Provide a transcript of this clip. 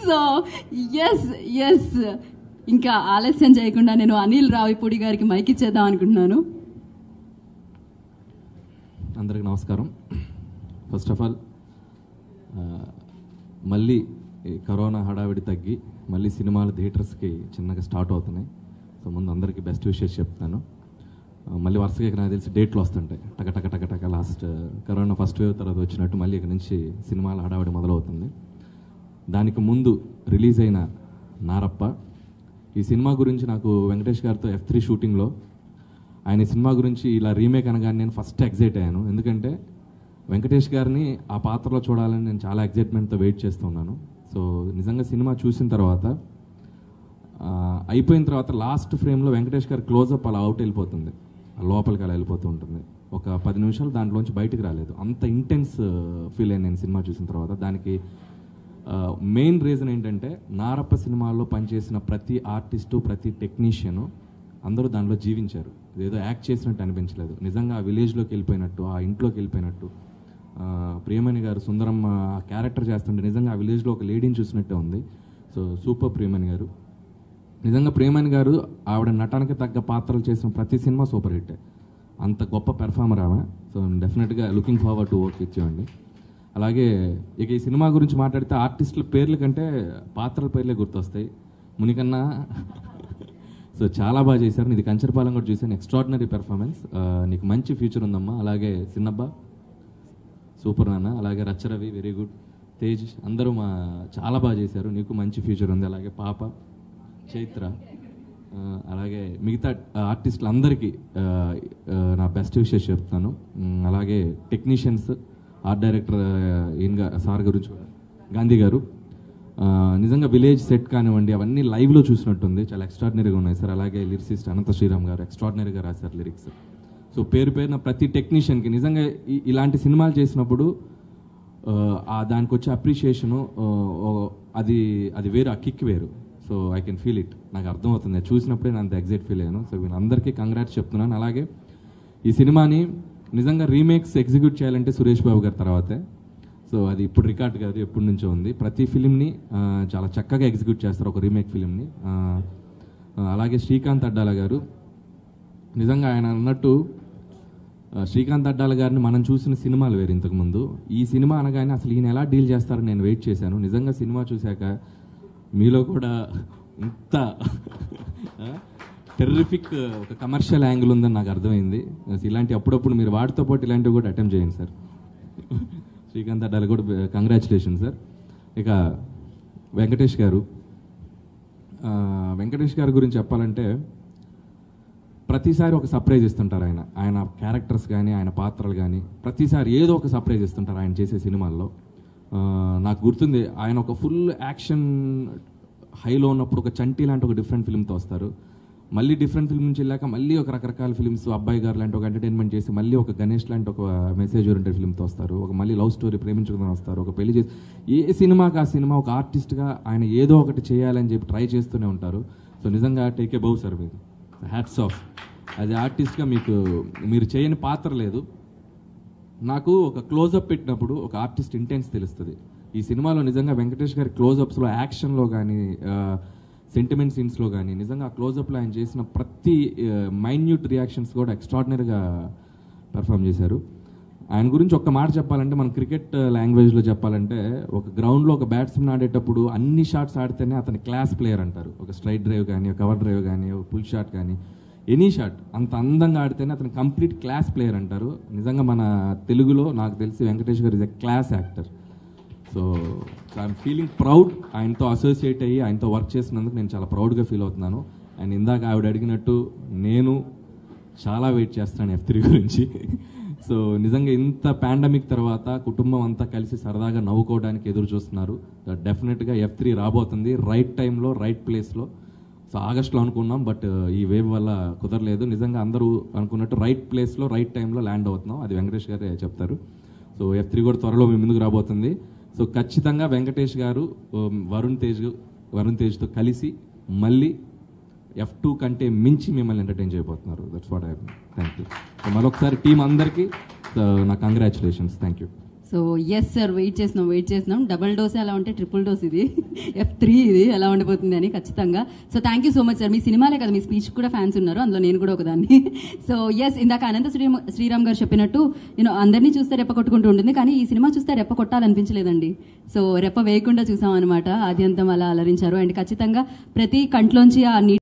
so yes yes ఇంకా ఆలస్యం చేయకుండా నేను అనిల్ రావిపూడి గారికి మైక్ ఇచ్చేద్దాం అనుకుంటున్నాను అందరికి నమస్కారం ఫస్ట్ ఆఫ్ ఆల్ మళ్ళీ ఈ కరోనా హడావిడి తగ్గి మళ్ళీ సినిమాలు థియేటర్స్కి చిన్నగా స్టార్ట్ అవుతున్నాయి సో ముందు అందరికీ బెస్ట్ విషెస్ చెప్తాను ఆ, మళ్ళీ వరుసగా ఇక నాకు తెలిసి డేట్లు వస్తుంటాయి టక టక టక టక లాస్ట్ కరోనా ఫస్ట్ వేవ్ తర్వాత వచ్చినట్టు మళ్ళీ ఇక్కడ నుంచి సినిమాల హడావిడి మొదలవుతుంది దానికి ముందు రిలీజ్ అయిన నారప్ప ఈ సినిమా గురించి నాకు వెంకటేష్ గారితో ఎఫ్ త్రీ షూటింగ్లో ఆయన ఈ సినిమా గురించి ఇలా రీమేక్ అనగానే నేను ఫస్ట్ ఎగ్జైట్ అయ్యాను ఎందుకంటే వెంకటేష్ గారిని ఆ పాత్రలో చూడాలని నేను చాలా ఎగ్జైట్మెంట్తో వెయిట్ చేస్తున్నాను సో నిజంగా సినిమా చూసిన తర్వాత ఆ, అయిపోయిన తర్వాత లాస్ట్ ఫ్రేమ్లో వెంకటేష్ గారి క్లోజప్ అలా అవుట్ వెళ్ళిపోతుంది ఆ లోపలికి అలా వెళ్ళిపోతూ ఉంటుంది ఒక పది నిమిషాలు దాంట్లోంచి బయటికి రాలేదు అంత ఇంటెన్స్ ఫీల్ అయ్యాను నేను సినిమా చూసిన తర్వాత దానికి మెయిన్ రీజన్ ఏంటంటే నారప్ప సినిమాల్లో పనిచేసిన ప్రతి ఆర్టిస్టు ప్రతి టెక్నీషియను అందరూ దాంట్లో జీవించారు ఏదో యాక్ట్ చేసినట్టు అనిపించలేదు నిజంగా ఆ విలేజ్లోకి వెళ్ళిపోయినట్టు ఆ ఇంట్లోకి వెళ్ళిపోయినట్టు ఆ, ప్రియమణి గారు సుందరమ్మ క్యారెక్టర్ చేస్తుంటే నిజంగా ఆ విలేజ్లో ఒక లేడీని చూసినట్టే ఉంది సో సూపర్ ప్రియమణి గారు నిజంగా ప్రేమణి గారు ఆవిడ నటనకి తగ్గ పాత్రలు చేసిన ప్రతి సినిమా సూపర్ హిట్ అంత గొప్ప పెర్ఫార్మర్ ఆమె సో డెఫినెట్గా లుకింగ్ ఫార్వర్డ్ టు వర్క్ ఇచ్చేయండి అలాగే ఇక ఈ సినిమా గురించి మాట్లాడితే ఆర్టిస్టుల పేర్ల కంటే పాత్రల పేర్లే గుర్తొస్తాయి మునికన్నా సో చాలా బాగా చేశారు ఇది కంచరపాలెం కూడా చూసాను ఎక్స్ట్రాడినరీ పెర్ఫార్మెన్స్ నీకు మంచి ఫ్యూచర్ ఉందమ్మా అలాగే చిన్నబ్బా సూపర్ నాన్న అలాగే రచ్చరవి వెరీ గుడ్ తేజ్ అందరూ మా చాలా బాగా చేశారు నీకు మంచి ఫ్యూచర్ ఉంది అలాగే పాప చైత్ర ఆ, అలాగే మిగతా ఆర్టిస్టులు అందరికీ ఆ, ఆ, నా బెస్ట్ విషెస్ చెప్తాను ఉమ్, అలాగే టెక్నీషియన్స్ ఆర్ట్ డైరెక్టర్ ఈయన సార్ గురించి కూడా గాంధీ గారు ఆ, నిజంగా విలేజ్ సెట్ కానివ్వండి అవన్నీ లైవ్లో చూసినట్టుంది చాలా ఎక్స్ట్రాడినరీగా ఉన్నాయి సార్ అలాగే లిరిసిస్ట్ అనంత శ్రీరామ్ గారు ఎక్స్ట్రాడినరీగా రాశారు లిరిక్స్ సో పేరు పేరున ప్రతి టెక్నీషియన్కి నిజంగా ఈ- ఇలాంటి సినిమాలు చేసినప్పుడు ఆ, ఆ దానికి వచ్చే అప్రిషియేషను అది అది వేరు ఆ కిక్ వేరు so I can feel it నాకు అర్థమవుతుంది అది చూసినప్పుడే నేను అంత ఎగ్జైట్ ఫీల్ అయ్యాను సో వీళ్ళందరికీ కంగ్రాట్స్ చెప్తున్నాను అలాగే ఈ సినిమాని నిజంగా రీమేక్స్ ఎగ్జిక్యూట్ చేయాలంటే సురేష్ బాబు గారి తర్వాతే సో అది ఇప్పుడు రికార్డ్ కాదు ఎప్పటి నుంచో ఉంది ప్రతి ఫిలింని ఆ, చాలా చక్కగా ఎగ్జిక్యూట్ చేస్తారు ఒక రీమేక్ ఫిలింని ఆ, ఆ, అలాగే శ్రీకాంత్ అడ్డాల గారు నిజంగా ఆయన అన్నట్టు ఆ, శ్రీకాంత్ అడ్డాల గారిని మనం చూసిన సినిమాలు వేరు ఇంతకుముందు ఈ సినిమా అనగానే అసలు ఈయన ఎలా డీల్ చేస్తారని నేను వెయిట్ చేశాను నిజంగా సినిమా చూశాక మీలో కూడా ఇంత టెర్రిఫిక్ ఒక కమర్షియల్ యాంగిల్ ఉందని నాకు అర్థమైంది ఇలాంటి అప్పుడప్పుడు మీరు వాటితో పాటు ఇలాంటివి కూడా అటెంప్ట్ చేయండి సార్ శ్రీకాంత్ అడ్డాల కూడా కంగ్రాచులేషన్ సార్ ఇక వెంకటేష్ గారు ఆ, వెంకటేష్ గారి గురించి చెప్పాలంటే ప్రతిసారి ఒక సర్ప్రైజ్ ఇస్తుంటారు ఆయన ఆయన క్యారెక్టర్స్ కానీ ఆయన పాత్రలు కానీ ప్రతిసారి ఏదో ఒక సర్ప్రైజ్ ఇస్తుంటారు ఆయన చేసే సినిమాల్లో ఆ, నాకు గుర్తుంది ఆయన ఒక ఫుల్ యాక్షన్ హైలో ఉన్నప్పుడు ఒక చంటి లాంటి ఒక డిఫరెంట్ ఫిల్మ్తో వస్తారు మళ్ళీ డిఫరెంట్ ఫిల్మ్ నుంచి వెళ్ళాక మళ్ళీ ఒక రకరకాల ఫిల్మ్స్ అబ్బాయి గారు లాంటి ఒక ఎంటర్టైన్మెంట్ చేసి మళ్ళీ ఒక గణేష్ లాంటి ఒక మెసేజ్ ఓరియంటెడ్ ఫిల్మ్తో వస్తారు ఒక మళ్ళీ లవ్ స్టోరీ ప్రేమించుకుందని వస్తారు ఒక పెళ్లి చేసి ఏ సినిమాకి ఆ సినిమా ఒక ఆర్టిస్ట్గా ఆయన ఏదో ఒకటి చేయాలని చెప్పి ట్రై చేస్తూనే ఉంటారు సో నిజంగా టేక్ ఏ బౌ సార్ మీరు హ్యాట్స్ ఆఫ్ అది ఆర్టిస్ట్గా మీకు మీరు చేయని పాత్ర లేదు నాకు ఒక క్లోజప్ పెట్టినప్పుడు ఒక ఆర్టిస్ట్ ఇంటెన్స్ తెలుస్తుంది ఈ సినిమాలో నిజంగా వెంకటేష్ గారి క్లోజప్స్లో యాక్షన్లో కానీ సెంటిమెంట్ సీన్స్లో కానీ నిజంగా ఆ క్లోజప్లో ఆయన చేసిన ప్రతి మైన్యూట్ రియాక్షన్స్ కూడా ఎక్స్ట్రాడినరీగా పెర్ఫామ్ చేశారు ఆయన గురించి ఒక్క మాట చెప్పాలంటే మన క్రికెట్ లాంగ్వేజ్లో చెప్పాలంటే ఒక గ్రౌండ్లో ఒక బ్యాట్స్మెన్ ఆడేటప్పుడు అన్ని షాట్స్ ఆడితేనే అతని క్లాస్ ప్లేయర్ అంటారు ఒక స్ట్రైట్ డ్రైవ్ కానీ ఒక కవర్ డ్రైవ్ కానీ ఒక పుల్ షాట్ కానీ ఎనీ షాట్ అంత అందంగా ఆడితేనే అతను కంప్లీట్ క్లాస్ ప్లేయర్ అంటారు నిజంగా మన తెలుగులో నాకు తెలిసి Venkatesh garu is a class actor so I'm feeling proud ఆయనతో అసోసియేట్ అయ్యి ఆయనతో వర్క్ చేసినందుకు నేను చాలా ప్రౌడ్గా ఫీల్ అవుతున్నాను అండ్ ఇందాక ఆవిడ అడిగినట్టు నేను చాలా వెయిట్ చేస్తాను ఎఫ్ త్రీ గురించి సో నిజంగా ఇంత పాండమిక్ తర్వాత కుటుంబం అంతా కలిసి సరదాగా నవ్వుకోవడానికి ఎదురు చూస్తున్నారు డెఫినెట్గా ఎఫ్ త్రీ రాబోతుంది రైట్ టైంలో రైట్ ప్లేస్లో సో ఆగస్ట్లో అనుకున్నాం బట్ ఈ వేవ్ వల్ల కుదరలేదు నిజంగా అందరూ అనుకున్నట్టు రైట్ ప్లేస్లో రైట్ టైంలో ల్యాండ్ అవుతున్నాం అది వెంకటేష్ గారే చెప్తారు సో ఎఫ్ త్రీ కూడా త్వరలో మీ ముందుకు రాబోతుంది సో ఖచ్చితంగా వెంకటేష్ గారు ఉమ్, వరుణ్ తేజ్ వరుణ్ తేజ్తో కలిసి మళ్ళీ ఎఫ్ టూ కంటే మించి మిమ్మల్ని ఎంటర్టైన్ చేయబోతున్నారు that's what I thank you so మరొకసారి టీం అందరికీ uh, నా congratulations thank you so yes sir wait చేస్తున్నాం వెయిట్ చేస్తున్నాం డబల్ డోస్ ఎలా ఉంటే ట్రిపుల్ డోస్ ఇది ఎఫ్ త్రీ ఇది ఎలా ఉండబోతుంది అని ఖచ్చితంగా so thank you so much sir మీ సినిమాలే కదా మీ స్పీచ్ కూడా ఫ్యాన్స్ ఉన్నారు అందులో నేను కూడా ఒకదాన్ని సో ఎస్ ఇందాక అనంత శ్రీ శ్రీరామ్ గారు చెప్పినట్టు నేను అందరినీ చూస్తే రెప్ప కొట్టుకుంటూ ఉంటుంది కానీ ఈ సినిమా చూస్తే రెప్ప కొట్టాలనిపించలేదండి సో రెప్ప వేయకుండా చూసాం అనమాట ఆద్యంతం అలా అలరించారు అండ్ ఖచ్చితంగా ప్రతి కంట్లోంచి ఆ నీటి